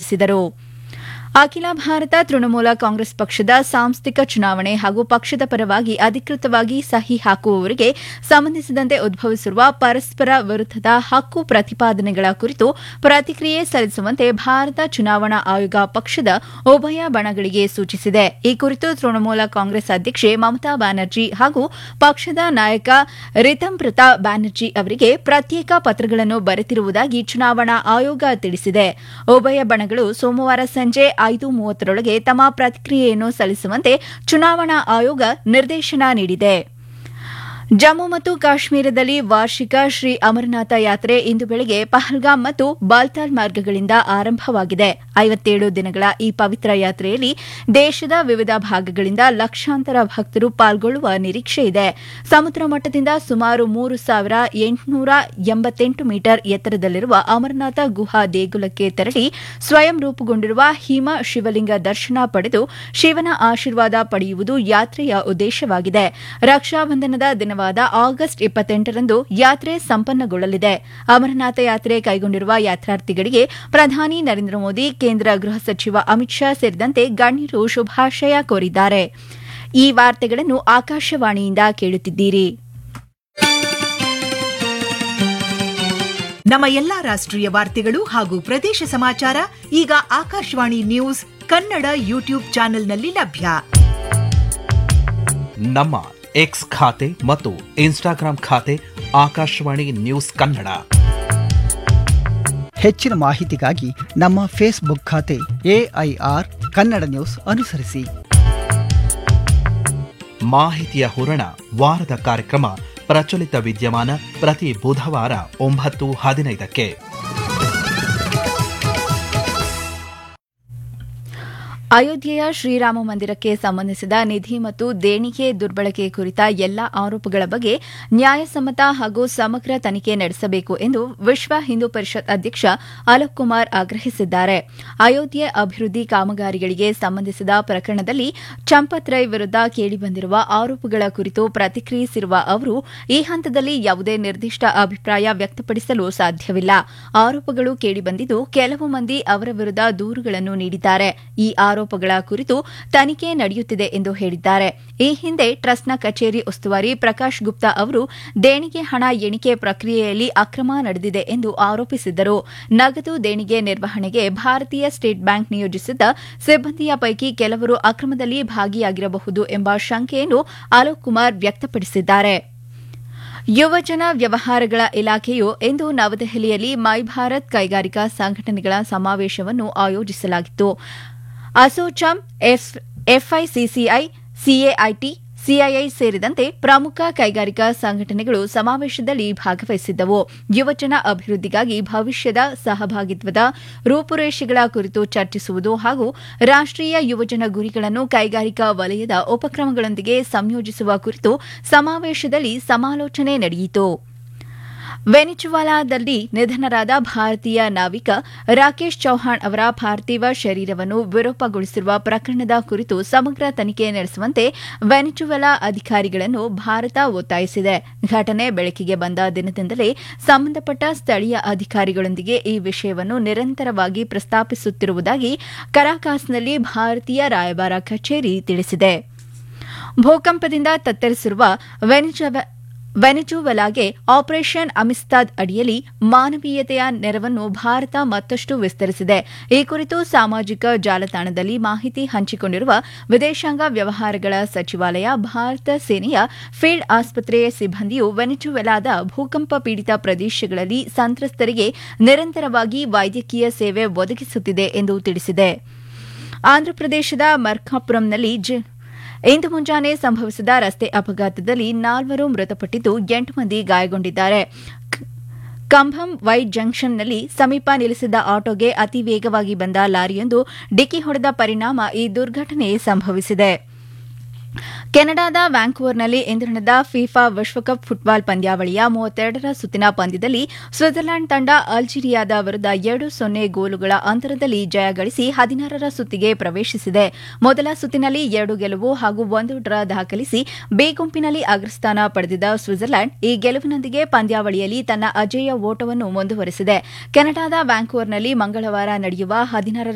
ತಿಳಿಸಿದರು ಅಖಿಲ ಭಾರತ ತೃಣಮೂಲ ಕಾಂಗ್ರೆಸ್ ಪಕ್ಷದ ಸಾಂಸ್ಥಿಕ ಚುನಾವಣೆ ಹಾಗೂ ಪಕ್ಷದ ಪರವಾಗಿ ಅಧಿಕೃತವಾಗಿ ಸಹಿ ಹಾಕುವವರಿಗೆ ಸಂಬಂಧಿಸಿದಂತೆ ಉದ್ಭವಿಸಿರುವ ಪರಸ್ಪರ ವಿರುದ್ದದ ಹಕ್ಕು ಪ್ರತಿಪಾದನೆಗಳ ಕುರಿತು ಪ್ರತಿಕ್ರಿಯೆ ಸಲ್ಲಿಸುವಂತೆ ಭಾರತ ಚುನಾವಣಾ ಆಯೋಗ ಪಕ್ಷದ ಉಭಯ ಬಣಗಳಿಗೆ ಸೂಚಿಸಿದೆ ಈ ಕುರಿತು ತೃಣಮೂಲ ಕಾಂಗ್ರೆಸ್ ಅಧ್ಯಕ್ಷೆ ಮಮತಾ ಬ್ಯಾನರ್ಜಿ ಹಾಗೂ ಪಕ್ಷದ ನಾಯಕ ರಿತಂಪ್ರತಾ ಬ್ಯಾನರ್ಜಿ ಅವರಿಗೆ ಪ್ರತ್ಯೇಕ ಪತ್ರಗಳನ್ನು ಬರೆತಿರುವುದಾಗಿ ಚುನಾವಣಾ ಆಯೋಗ ತಿಳಿಸಿದೆ ಉಭಯ ಬಣಗಳು ಸೋಮವಾರ ಸಂಜೆ ಐದು ಮೂವತ್ತರೊಳಗೆ ತಮ್ಮ ಪ್ರತಿಕ್ರಿಯೆಯನ್ನು ಸಲ್ಲಿಸುವಂತೆ ಚುನಾವಣಾ ಆಯೋಗ ನಿರ್ದೇಶನ ನೀಡಿದೆ ಜಮ್ಮು ಮತ್ತು ಕಾಶ್ಮೀರದಲ್ಲಿ ವಾರ್ಷಿಕ ಶ್ರೀ ಅಮರನಾಥ ಯಾತ್ರೆ ಇಂದು ಬೆಳಗ್ಗೆ ಪಹಲ್ಗಾಮ್ ಮತ್ತು ಬಾಲ್ತಾಲ್ ಮಾರ್ಗಗಳಿಂದ ಆರಂಭವಾಗಿದೆ ಐವತ್ತೇಳು ದಿನಗಳ ಈ ಪವಿತ್ರ ಯಾತ್ರೆಯಲ್ಲಿ ದೇಶದ ವಿವಿಧ ಭಾಗಗಳಿಂದ ಲಕ್ಷಾಂತರ ಭಕ್ತರು ಪಾಲ್ಗೊಳ್ಳುವ ನಿರೀಕ್ಷೆ ಇದೆ ಸಮುದ್ರ ಮಟ್ಟದಿಂದ ಸುಮಾರು ಮೂರು ಸಾವಿರ ಎಂಟುನೂರ ಎಂಬತ್ತೆಂಟು ಮೀಟರ್ ಎತ್ತರದಲ್ಲಿರುವ ಅಮರನಾಥ ಗುಹಾ ದೇಗುಲಕ್ಕೆ ತೆರಳಿ ಸ್ವಯಂ ರೂಪುಗೊಂಡಿರುವ ಹಿಮ ಶಿವಲಿಂಗ ದರ್ಶನ ಪಡೆದು ಶಿವನ ಆಶೀರ್ವಾದ ಪಡೆಯುವುದು ಯಾತ್ರೆಯ ಉದ್ದೇಶವಾಗಿದೆ ರಕ್ಷಾಬಂಧನದ ದಿನವಾದ ಆಗಸ್ಟ್ ಇಪ್ಪತ್ತೆಂಟರಂದು ಯಾತ್ರೆ ಸಂಪನ್ನಗೊಳ್ಳಲಿದೆ ಅಮರನಾಥ ಯಾತ್ರೆ ಕೈಗೊಂಡಿರುವ ಯಾತ್ರಾರ್ಥಿಗಳಿಗೆ ಪ್ರಧಾನಿ ನರೇಂದ್ರ ಮೋದಿ ಕೇಂದ್ರ ಗೃಹ ಸಚಿವ ಅಮಿತ್ ಶಾ ಸೇರಿದಂತೆ ಗಣ್ಯರು ಶುಭಾಶಯ ಕೋರಿದ್ದಾರೆ ಈ ವಾರ್ತೆಗಳನ್ನು ಆಕಾಶವಾಣಿಯಿಂದ ಕೇಳುತ್ತಿದ್ದೀರಿ ನಮ್ಮ ಎಲ್ಲಾ ರಾಷ್ಟ್ರೀಯ ವಾರ್ತೆಗಳು ಹಾಗೂ ಪ್ರದೇಶ ಸಮಾಚಾರ ಈಗ ಆಕಾಶವಾಣಿ ನ್ಯೂಸ್ ಕನ್ನಡ ಯೂಟ್ಯೂಬ್ ಚಾನೆಲ್ನಲ್ಲಿ ಲಭ್ಯ ನಮ್ಮ ಎಕ್ಸ್ ಖಾತೆ ಮತ್ತು ಇನ್ಸ್ಟಾಗ್ರಾಂ ಖಾತೆ ಆಕಾಶವಾಣಿ ನ್ಯೂಸ್ ಕನ್ನಡ ಹೆಚ್ಚಿನ ಮಾಹಿತಿಗಾಗಿ ನಮ್ಮ ಫೇಸ್ಬುಕ್ ಖಾತೆ ಎಐಆರ್ ಕನ್ನಡ ನ್ಯೂಸ್ ಅನುಸರಿಸಿ ಮಾಹಿತಿಯ ಹೂರಣ ವಾರದ ಕಾರ್ಯಕ್ರಮ ಪ್ರಚಲಿತ ವಿದ್ಯಮಾನ ಪ್ರತಿ ಬುಧವಾರ ಒಂಬತ್ತು ಹದಿನೈದಕ್ಕೆ ಅಯೋಧ್ಯೆಯ ಶ್ರೀರಾಮ ಮಂದಿರಕ್ಕೆ ಸಂಬಂಧಿಸಿದ ನಿಧಿ ಮತ್ತು ದೇಣಿಗೆ ದುರ್ಬಳಕೆ ಕುರಿತ ಎಲ್ಲ ಆರೋಪಗಳ ಬಗ್ಗೆ ನ್ಯಾಯಸಮ್ಮತ ಹಾಗೂ ಸಮಗ್ರ ತನಿಖೆ ನಡೆಸಬೇಕು ಎಂದು ವಿಶ್ವ ಹಿಂದೂ ಪರಿಷತ್ ಅಧ್ಯಕ್ಷ ಅಲೋಕ್ ಕುಮಾರ್ ಆಗ್ರಹಿಸಿದ್ದಾರೆ ಅಯೋಧ್ಯೆ ಅಭಿವೃದ್ಧಿ ಕಾಮಗಾರಿಗಳಿಗೆ ಸಂಬಂಧಿಸಿದ ಪ್ರಕರಣದಲ್ಲಿ ಚಂಪತ್ ರೈ ವಿರುದ್ದ ಕೇಳಿಬಂದಿರುವ ಆರೋಪಗಳ ಕುರಿತು ಪ್ರತಿಕ್ರಿಯಿಸಿರುವ ಅವರು ಈ ಹಂತದಲ್ಲಿ ಯಾವುದೇ ನಿರ್ದಿಷ್ಟ ಅಭಿಪ್ರಾಯ ವ್ಯಕ್ತಪಡಿಸಲು ಸಾಧ್ಯವಿಲ್ಲ ಆರೋಪಗಳು ಕೇಳಿಬಂದಿದ್ದು ಕೆಲವು ಮಂದಿ ಅವರ ವಿರುದ್ದ ದೂರುಗಳನ್ನು ನೀಡಿದ್ದಾರೆ ಈ ಆರೋಪಗಳ ಕುರಿತು ತನಿಖೆ ನಡೆಯುತ್ತಿದೆ ಎಂದು ಹೇಳಿದ್ದಾರೆ ಈ ಹಿಂದೆ ಟ್ರಸ್ಟ್ನ ಕಚೇರಿ ಉಸ್ತುವಾರಿ ಪ್ರಕಾಶ್ ಗುಪ್ತಾ ಅವರು ದೇಣಿಗೆ ಹಣ ಎಣಿಕೆ ಪ್ರಕ್ರಿಯೆಯಲ್ಲಿ ಅಕ್ರಮ ನಡೆದಿದೆ ಎಂದು ಆರೋಪಿಸಿದ್ದರು ನಗದು ದೇಣಿಗೆ ನಿರ್ವಹಣೆಗೆ ಭಾರತೀಯ ಸ್ಟೇಟ್ ಬ್ಯಾಂಕ್ ನಿಯೋಜಿಸಿದ್ದ ಸಿಬ್ಬಂದಿಯ ಪೈಕಿ ಕೆಲವರು ಅಕ್ರಮದಲ್ಲಿ ಭಾಗಿಯಾಗಿರಬಹುದು ಎಂಬ ಶಂಕೆಯನ್ನು ಅಲೋಕ್ ಕುಮಾರ್ ವ್ಯಕ್ತಪಡಿಸಿದ್ದಾರೆ ಯುವಜನ ವ್ಯವಹಾರಗಳ ಇಲಾಖೆಯು ಇಂದು ನವದೆಹಲಿಯಲ್ಲಿ ಮೈ ಭಾರತ್ ಕೈಗಾರಿಕಾ ಸಂಘಟನೆಗಳ ಸಮಾವೇಶವನ್ನು ಆಯೋಜಿಸಲಾಗಿತ್ತು ಅಸೋಚಾಮ್ ಎಫ್ಐಸಿಸಿಐ ಸಿಎಐಟಿ ಸಿಐಐ ಸೇರಿದಂತೆ ಪ್ರಮುಖ ಕೈಗಾರಿಕಾ ಸಂಘಟನೆಗಳು ಸಮಾವೇಶದಲ್ಲಿ ಭಾಗವಹಿಸಿದ್ದವು ಯುವಜನ ಅಭಿವೃದ್ಧಿಗಾಗಿ ಭವಿಷ್ಯದ ಸಹಭಾಗಿತ್ವದ ರೂಪುರೇಷೆಗಳ ಕುರಿತು ಚರ್ಚಿಸುವುದು ಹಾಗೂ ರಾಷ್ಟೀಯ ಯುವಜನ ಗುರಿಗಳನ್ನು ಕೈಗಾರಿಕಾ ವಲಯದ ಉಪಕ್ರಮಗಳೊಂದಿಗೆ ಸಂಯೋಜಿಸುವ ಕುರಿತು ಸಮಾವೇಶದಲ್ಲಿ ಸಮಾಲೋಚನೆ ನಡೆಯಿತು ವೆನಿಜುವಾಲಾದಲ್ಲಿ ನಿಧನರಾದ ಭಾರತೀಯ ನಾವಿಕ ರಾಕೇಶ್ ಚೌಹಾಣ್ ಅವರ ಪಾರ್ಥಿವ ಶರೀರವನ್ನು ವಿರೂಪಗೊಳಿಸಿರುವ ಪ್ರಕರಣದ ಕುರಿತು ಸಮಗ್ರ ತನಿಖೆ ನಡೆಸುವಂತೆ ವೆನಿಜುವೆಲಾ ಅಧಿಕಾರಿಗಳನ್ನು ಭಾರತ ಒತ್ತಾಯಿಸಿದೆ ಘಟನೆ ಬೆಳಕಿಗೆ ಬಂದ ದಿನದಿಂದಲೇ ಸಂಬಂಧಪಟ್ಟ ಸ್ಥಳೀಯ ಅಧಿಕಾರಿಗಳೊಂದಿಗೆ ಈ ವಿಷಯವನ್ನು ನಿರಂತರವಾಗಿ ಪ್ರಸ್ತಾಪಿಸುತ್ತಿರುವುದಾಗಿ ಕರಾಕಾಸ್ನಲ್ಲಿ ಭಾರತೀಯ ರಾಯಭಾರ ಕಚೇರಿ ತಿಳಿಸಿದೆ ಭೂಕಂಪದಿಂದ ತತ್ತರಿಸಿರುವ ವೆನಿಜುವಾ ವೆನಿಜುವೆಲಾಗೆ ಆಪರೇಷನ್ ಅಮಿಸ್ತಾದ್ ಅಡಿಯಲ್ಲಿ ಮಾನವೀಯತೆಯ ನೆರವನ್ನು ಭಾರತ ಮತ್ತಷ್ಟು ವಿಸ್ತರಿಸಿದೆ ಈ ಕುರಿತು ಸಾಮಾಜಿಕ ಜಾಲತಾಣದಲ್ಲಿ ಮಾಹಿತಿ ಹಂಚಿಕೊಂಡಿರುವ ವಿದೇಶಾಂಗ ವ್ಯವಹಾರಗಳ ಸಚಿವಾಲಯ ಭಾರತ ಸೇನೆಯ ಫೀಲ್ಡ್ ಆಸ್ಪತ್ರೆಯ ಸಿಬ್ಬಂದಿಯು ವೆನಿಜುವೆಲಾದ ಭೂಕಂಪ ಪೀಡಿತ ಪ್ರದೇಶಗಳಲ್ಲಿ ಸಂತ್ರಸ್ತರಿಗೆ ನಿರಂತರವಾಗಿ ವೈದ್ಯಕೀಯ ಸೇವೆ ಒದಗಿಸುತ್ತಿದೆ ಎಂದು ತಿಳಿಸಿದೆ ಆಂಧ್ರಪ್ರದೇಶದ ಮರ್ಕಾಪುರಂನಲ್ಲಿ ಇಂದು ಮುಂಜಾನೆ ಸಂಭವಿಸಿದ ರಸ್ತೆ ಅಪಘಾತದಲ್ಲಿ ನಾಲ್ವರು ಮೃತಪಟ್ಟಿದ್ದು ಎಂಟು ಮಂದಿ ಗಾಯಗೊಂಡಿದ್ದಾರೆ ಕಂಭಂ ವೈಟ್ ಜಂಕ್ಷನ್ನಲ್ಲಿ ಸಮೀಪ ನಿಲ್ಲಿಸಿದ್ದ ಆಟೋಗೆ ಅತಿ ವೇಗವಾಗಿ ಬಂದ ಲಾರಿಯೊಂದು ಡಿಕ್ಕಿ ಹೊಡೆದ ಪರಿಣಾಮ ಈ ದುರ್ಘಟನೆ ಸಂಭವಿಸಿದೆ ಕೆನಡಾದ ವ್ಯಾಂಕೂವರ್ನಲ್ಲಿ ಇಂದು ನಡೆದ ಫಿಫಾ ವಿಶ್ವಕಪ್ ಫುಟ್ಬಾಲ್ ಪಂದ್ಯಾವಳಿಯ ಮೂವತ್ತೆರಡರ ಸುತ್ತಿನ ಪಂದ್ಯದಲ್ಲಿ ಸ್ವಿಟ್ಜರ್ಲೆಂಡ್ ತಂಡ ಅಲ್ಜೀರಿಯಾದ ವಿರುದ್ದ ಎರಡು ಸೊನ್ನೆ ಗೋಲುಗಳ ಅಂತರದಲ್ಲಿ ಜಯ ಗಳಿಸಿ ಹದಿನಾರರ ಸುತ್ತಿಗೆ ಪ್ರವೇಶಿಸಿದೆ ಮೊದಲ ಸುತ್ತಿನಲ್ಲಿ ಎರಡು ಗೆಲುವು ಹಾಗೂ ಒಂದು ಡ್ರಾ ದಾಖಲಿಸಿ ಬಿ ಗುಂಪಿನಲ್ಲಿ ಅಗ್ರಸ್ಥಾನ ಪಡೆದಿದ್ದ ಸ್ವಿಟ್ಜರ್ಲೆಂಡ್ ಈ ಗೆಲುವಿನೊಂದಿಗೆ ಪಂದ್ಯಾವಳಿಯಲ್ಲಿ ತನ್ನ ಅಜೇಯ ಓಟವನ್ನು ಮುಂದುವರೆಸಿದೆ ಕೆನಡಾದ ವ್ಯಾಂಕೂವರ್ನಲ್ಲಿ ಮಂಗಳವಾರ ನಡೆಯುವ ಹದಿನಾರರ